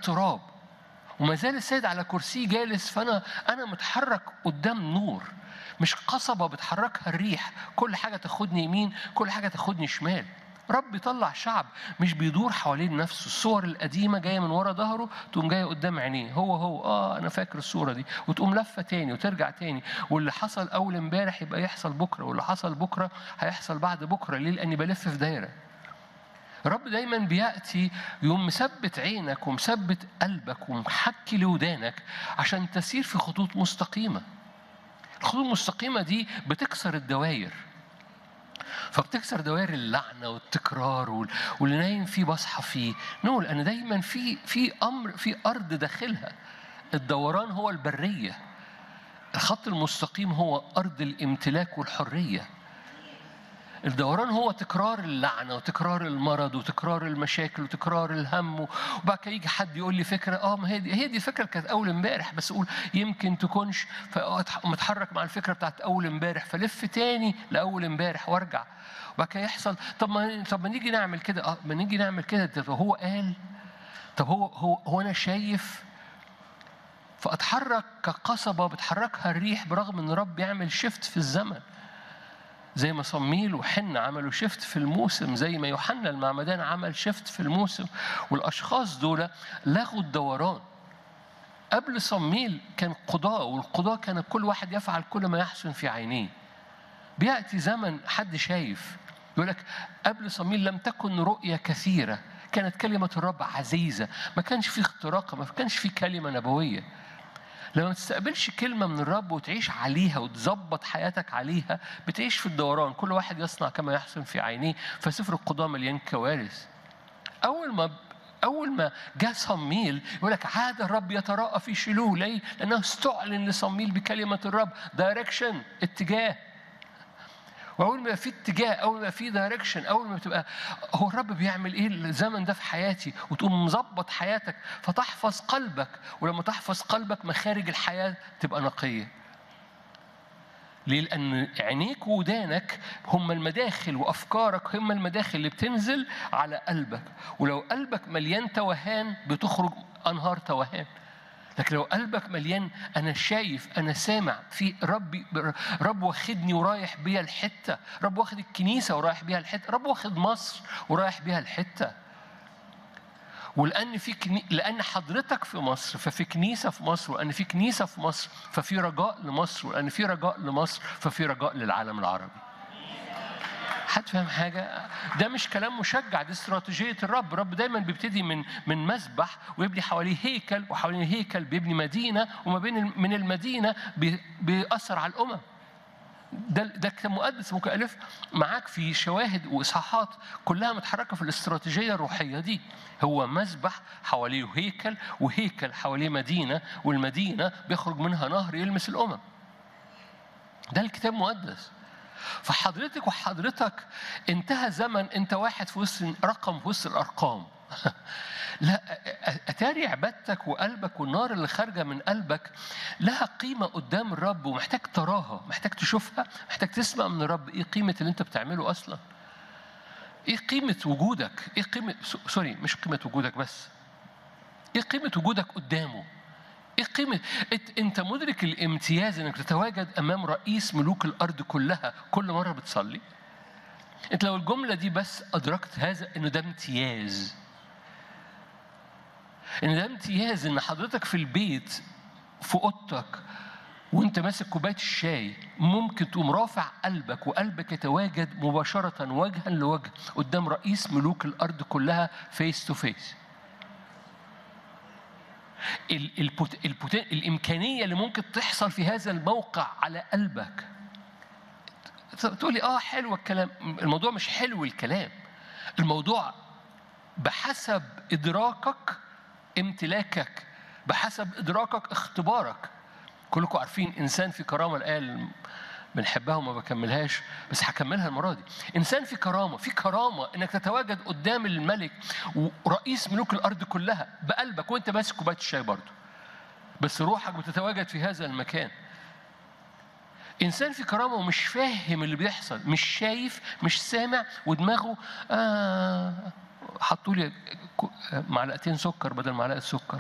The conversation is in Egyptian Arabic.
اضطراب وما زال السيد على كرسي جالس فانا انا متحرك قدام نور مش قصبه بتحركها الريح كل حاجه تاخدني يمين كل حاجه تاخدني شمال رب يطلع شعب مش بيدور حوالين نفسه الصور القديمه جايه من ورا ظهره تقوم جايه قدام عينيه هو هو اه انا فاكر الصوره دي وتقوم لفه تاني وترجع تاني واللي حصل اول امبارح يبقى يحصل بكره واللي حصل بكره هيحصل بعد بكره ليه لاني بلف في دايره رب دايما بياتي يوم مثبت عينك ومثبت قلبك ومحكي لودانك عشان تسير في خطوط مستقيمه الخطوط المستقيمه دي بتكسر الدوائر فبتكسر دوائر اللعنه والتكرار وال- واللي نايم فيه بصحى فيه نو لان دايما في في امر في ارض داخلها الدوران هو البريه الخط المستقيم هو ارض الامتلاك والحريه الدوران هو تكرار اللعنة وتكرار المرض وتكرار المشاكل وتكرار الهم وبعد كده يجي حد يقول لي فكرة اه ما هي دي هي دي الفكرة كانت أول امبارح بس أقول يمكن تكونش فمتحرك مع الفكرة بتاعت أول امبارح فلف تاني لأول امبارح وارجع وبعد كده يحصل طب ما طب ما نيجي نعمل كده اه ما نيجي نعمل كده طب هو قال طب هو هو هو أنا شايف فأتحرك كقصبة بتحركها الريح برغم إن رب يعمل شيفت في الزمن زي ما صميل وحنة عملوا شيفت في الموسم زي ما يوحنا المعمدان عمل شيفت في الموسم والأشخاص دول لغوا الدوران قبل صميل كان قضاء والقضاء كان كل واحد يفعل كل ما يحسن في عينيه بيأتي زمن حد شايف يقول لك قبل صميل لم تكن رؤية كثيرة كانت كلمة الرب عزيزة ما كانش في اختراق ما كانش في كلمة نبوية لما ما تستقبلش كلمة من الرب وتعيش عليها وتظبط حياتك عليها بتعيش في الدوران كل واحد يصنع كما يحسن في عينيه فسفر القضاء مليان كوارث أول ما أول ما جاء صميل يقول لك عاد الرب يتراءى في شيلوه ليه؟ لأنه استعلن لصميل بكلمة الرب دايركشن اتجاه واول ما في اتجاه اول ما في دايركشن اول ما بتبقى هو الرب بيعمل ايه الزمن ده في حياتي وتقوم مظبط حياتك فتحفظ قلبك ولما تحفظ قلبك مخارج الحياه تبقى نقيه ليه؟ لأن عينيك وودانك هم المداخل وأفكارك هم المداخل اللي بتنزل على قلبك ولو قلبك مليان توهان بتخرج أنهار توهان لكن لو قلبك مليان انا شايف انا سامع في ربي رب واخدني ورايح بيها الحته رب واخد الكنيسه ورايح بيها الحته رب واخد مصر ورايح بيها الحته ولان في كني... لان حضرتك في مصر ففي كنيسه في مصر وان في كنيسه في مصر ففي رجاء لمصر وان في رجاء لمصر ففي رجاء للعالم العربي حد فاهم حاجة؟ ده مش كلام مشجع دي استراتيجية الرب، الرب دايما بيبتدي من من مسبح ويبني حواليه هيكل وحوالين الهيكل بيبني مدينة وما بين من المدينة بي- بيأثر على الأمم. ده ده كتاب مقدس ممكن ألف معاك في شواهد وإصحاحات كلها متحركة في الاستراتيجية الروحية دي. هو مسبح حواليه هيكل وهيكل حواليه مدينة والمدينة بيخرج منها نهر يلمس الأمم. ده الكتاب المقدس. فحضرتك وحضرتك انتهى زمن انت واحد في وسط رقم في وسط الارقام لا اتاري عبادتك وقلبك والنار اللي خارجه من قلبك لها قيمه قدام الرب ومحتاج تراها محتاج تشوفها محتاج تسمع من الرب ايه قيمه اللي انت بتعمله اصلا ايه قيمه وجودك ايه قيمه سوري مش قيمه وجودك بس ايه قيمه وجودك قدامه ايه قيمة إت- انت مدرك الامتياز انك تتواجد امام رئيس ملوك الارض كلها كل مرة بتصلي انت لو الجملة دي بس ادركت هذا انه ده امتياز ان ده امتياز ان حضرتك في البيت في اوضتك وانت ماسك كوبايه الشاي ممكن تقوم رافع قلبك وقلبك يتواجد مباشره وجها لوجه قدام رئيس ملوك الارض كلها فيس تو فيس ال- البوت... البوت... الإمكانية اللي ممكن تحصل في هذا الموقع على قلبك تقولي اه حلو الكلام الموضوع مش حلو الكلام الموضوع بحسب إدراكك امتلاكك بحسب إدراكك اختبارك كلكم عارفين إنسان في كرامة الآية اللي بنحبها وما بكملهاش بس هكملها المرة دي إنسان في كرامة في كرامة إنك تتواجد قدام الملك ورئيس ملوك الأرض كلها بقلبك وأنت ماسك كوباية الشاي برضه بس روحك بتتواجد في هذا المكان إنسان في كرامة ومش فاهم اللي بيحصل مش شايف مش سامع ودماغه آه حطوا لي معلقتين سكر بدل معلقة سكر